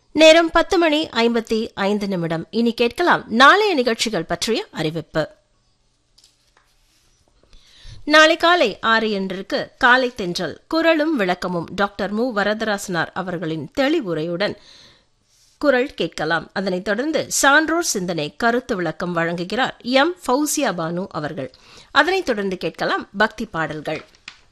நேரம் பத்து மணி ஐம்பத்தி ஐந்து நிமிடம் இனி கேட்கலாம் நாளைய நிகழ்ச்சிகள் பற்றிய அறிவிப்பு நாளை காலை ஆறு என்றிற்கு காலை தென்றல் குரலும் விளக்கமும் டாக்டர் மு வரதராசனார் அவர்களின் தெளிவுரையுடன் குரல் கேட்கலாம் அதனைத் தொடர்ந்து சான்றோர் சிந்தனை கருத்து விளக்கம் வழங்குகிறார் எம் ஃபவுசியா பானு அவர்கள் அதனைத் தொடர்ந்து கேட்கலாம் பக்தி பாடல்கள்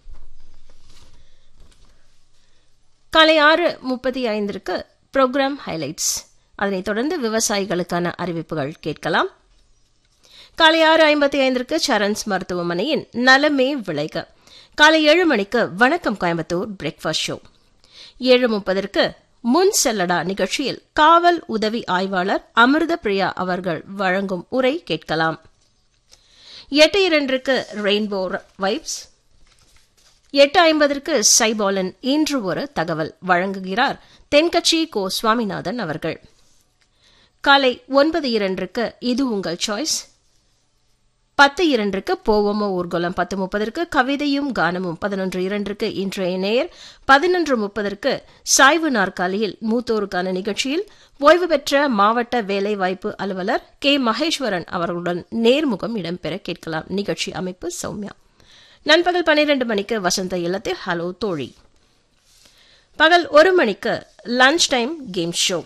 காலை ஆறு முப்பத்தி ஐந்திற்கு ப்ரோக்ராம் ஹைலைட்ஸ் அதனைத் தொடர்ந்து விவசாயிகளுக்கான அறிவிப்புகள் கேட்கலாம் காலை ஆறு ஐம்பத்தி ஐந்திற்கு சரண்ஸ் மருத்துவமனையின் நலமே விளைக காலை ஏழு மணிக்கு வணக்கம் கோயம்புத்தூர் பிரேக்ஃபாஸ்ட் ஷோ ஏழு முப்பதற்கு முன் செல்லடா நிகழ்ச்சியில் காவல் உதவி ஆய்வாளர் அமிர்த பிரியா அவர்கள் வழங்கும் உரை கேட்கலாம் எட்டு இரண்டிற்கு ரெயின்போ வைப்ஸ் எட்டு ஐம்பதற்கு சைபாலன் இன்று ஒரு தகவல் வழங்குகிறார் தென்கட்சி கோ சுவாமிநாதன் அவர்கள் காலை ஒன்பது இரண்டிற்கு இது உங்கள் சாய்ஸ் பத்து இரண்டிற்கு போவோமோ ஊர்கோலம் பத்து முப்பதற்கு கவிதையும் கானமும் பதினொன்று இரண்டிற்கு இன்றைய நேர் பதினொன்று முப்பதற்கு சாய்வு நாற்காலியில் மூத்தோருக்கான நிகழ்ச்சியில் ஓய்வு பெற்ற மாவட்ட வேலைவாய்ப்பு அலுவலர் கே மகேஸ்வரன் அவர்களுடன் நேர்முகம் இடம்பெற கேட்கலாம் நிகழ்ச்சி அமைப்பு சௌமியா நண்பகல் பனிரெண்டு மணிக்கு வசந்த இல்லத்தில் ஹலோ தோழி பகல் ஒரு மணிக்கு லஞ்ச் டைம் கேம் ஷோ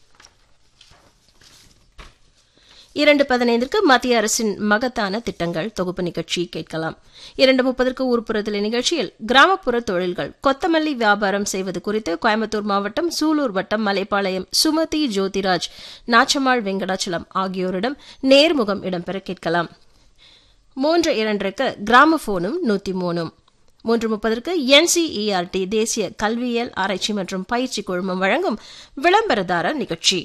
இரண்டு பதினைந்திற்கு மத்திய அரசின் மகத்தான திட்டங்கள் தொகுப்பு நிகழ்ச்சி கேட்கலாம் இரண்டு முப்பதற்கு ஊர்ப்புறத்தில் நிகழ்ச்சியில் கிராமப்புற தொழில்கள் கொத்தமல்லி வியாபாரம் செய்வது குறித்து கோயம்புத்தூர் மாவட்டம் சூலூர் வட்டம் மலைப்பாளையம் சுமதி ஜோதிராஜ் நாச்சம்மாள் வெங்கடாச்சலம் ஆகியோரிடம் நேர்முகம் இடம்பெற கேட்கலாம் மூன்று இரண்டிற்கு கிராமபோனும் நூத்தி மூணும் மூன்று முப்பதற்கு என்சிஇஆர்டி தேசிய கல்வியியல் ஆராய்ச்சி மற்றும் பயிற்சி குழுமம் வழங்கும் விளம்பரதார நிகழ்ச்சி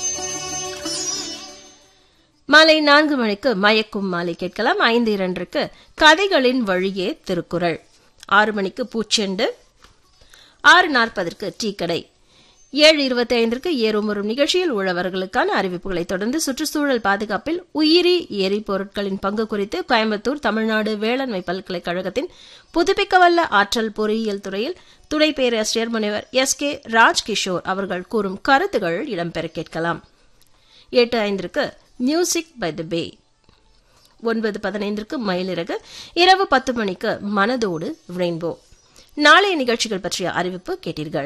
மாலை நான்கு மணிக்கு மயக்கும் மாலை கேட்கலாம் ஐந்து இரண்டிற்கு கதைகளின் வழியே திருக்குறள் ஆறு மணிக்கு பூச்செண்டு ஆறு நாற்பதற்கு டீ கடை ஏழு இருபத்தி ஐந்திற்கு ஏறுமுறும் நிகழ்ச்சியில் உழவர்களுக்கான அறிவிப்புகளை தொடர்ந்து சுற்றுச்சூழல் பாதுகாப்பில் உயிரி எரிபொருட்களின் பங்கு குறித்து கோயம்புத்தூர் தமிழ்நாடு வேளாண்மை பல்கலைக்கழகத்தின் புதுப்பிக்கவல்ல ஆற்றல் பொறியியல் துறையில் துணை பேராசிரியர் முனைவர் எஸ் கே ராஜ்கிஷோர் அவர்கள் கூறும் கருத்துகள் இடம்பெற கேட்கலாம் எட்டு ஐந்திற்கு மியூசிக் பை த பே ஒன்பது பதினைந்திற்கு மயிலிறகு இரவு பத்து மணிக்கு மனதோடு ரெயின்போ நாளைய நிகழ்ச்சிகள் பற்றிய அறிவிப்பு கேட்டீர்கள்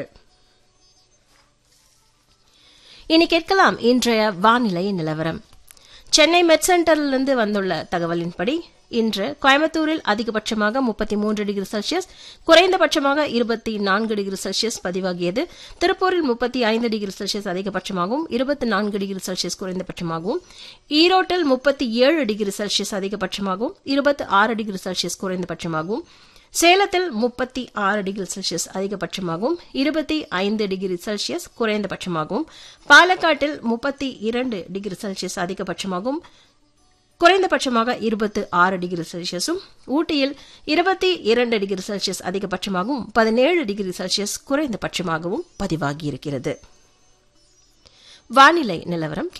இனி கேட்கலாம் இன்றைய வானிலை நிலவரம் சென்னை மெட் சென்டரிலிருந்து வந்துள்ள தகவலின்படி இன்று கோயம்புத்தூரில் அதிகபட்சமாக முப்பத்தி மூன்று டிகிரி செல்சியஸ் குறைந்தபட்சமாக இருபத்தி நான்கு டிகிரி செல்சியஸ் பதிவாகியது திருப்பூரில் முப்பத்தி ஐந்து டிகிரி செல்சியஸ் அதிகபட்சமாகவும் இருபத்தி நான்கு டிகிரி செல்சியஸ் குறைந்தபட்சமாகவும் ஈரோட்டில் முப்பத்தி ஏழு டிகிரி செல்சியஸ் அதிகபட்சமாகவும் இருபத்தி ஆறு டிகிரி செல்சியஸ் குறைந்தபட்சமாகவும் சேலத்தில் முப்பத்தி ஆறு டிகிரி செல்சியஸ் அதிகபட்சமாகவும் இருபத்தி ஐந்து டிகிரி செல்சியஸ் குறைந்தபட்சமாகவும் பாலக்காட்டில் முப்பத்தி இரண்டு டிகிரி செல்சியஸ் அதிகபட்சமாகவும் குறைந்தபட்சமாக இருபத்து ஆறு டிகிரி செல்சியஸும் ஊட்டியில் இருபத்தி இரண்டு டிகிரி செல்சியஸ் அதிகபட்சமாகவும் பதினேழு டிகிரி செல்சியஸ் குறைந்தபட்சமாகவும் பதிவாகியிருக்கிறது வானிலை நிலவரம்